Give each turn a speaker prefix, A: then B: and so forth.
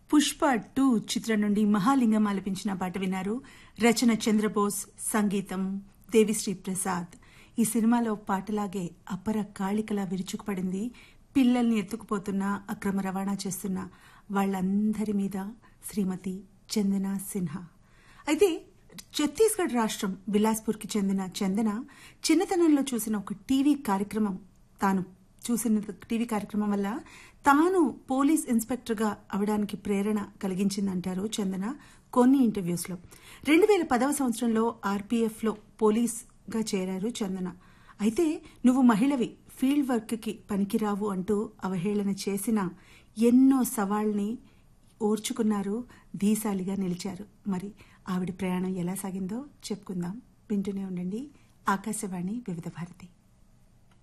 A: Pushpa two చిత్రం నుండి మహాలింగం ఆలపించిన పాట విన్నారు రచన చంద్రబోస్ సంగీతం దేవిశ్రీ ప్రసాద్ ఈ సినిమాలో పాటలాగే అపర కాళికలా విరుచుకుపడింది పిల్లల్ని ఎత్తుకుపోతున్న అక్రమ రవాణా చేస్తున్న వాళ్ళందరి మీద శ్రీమతి చందన సిన్హా అయితే ఛత్తీస్గఢ్ రాష్ట్రం బిలాస్పూర్కి చెందిన చందన చిన్నతనంలో చూసిన ఒక టీవీ కార్యక్రమం తాను చూసిన టీవీ కార్యక్రమం వల్ల తాను పోలీస్ ఇన్స్పెక్టర్గా అవడానికి ప్రేరణ కలిగించిందంటారు చందన కొన్ని ఇంటర్వ్యూస్లో రెండు వేల పదవ సంవత్సరంలో ఆర్పీఎఫ్లో పోలీస్గా చేరారు చందన అయితే నువ్వు మహిళవి ఫీల్డ్ వర్క్కి పనికిరావు అంటూ అవహేళన చేసిన ఎన్నో సవాళ్ని ఓర్చుకున్నారు ధీశాలిగా నిలిచారు మరి ఆవిడ ప్రయాణం ఎలా సాగిందో చెప్పుకుందాం వింటూనే ఉండండి ఆకాశవాణి వివిధ భారతి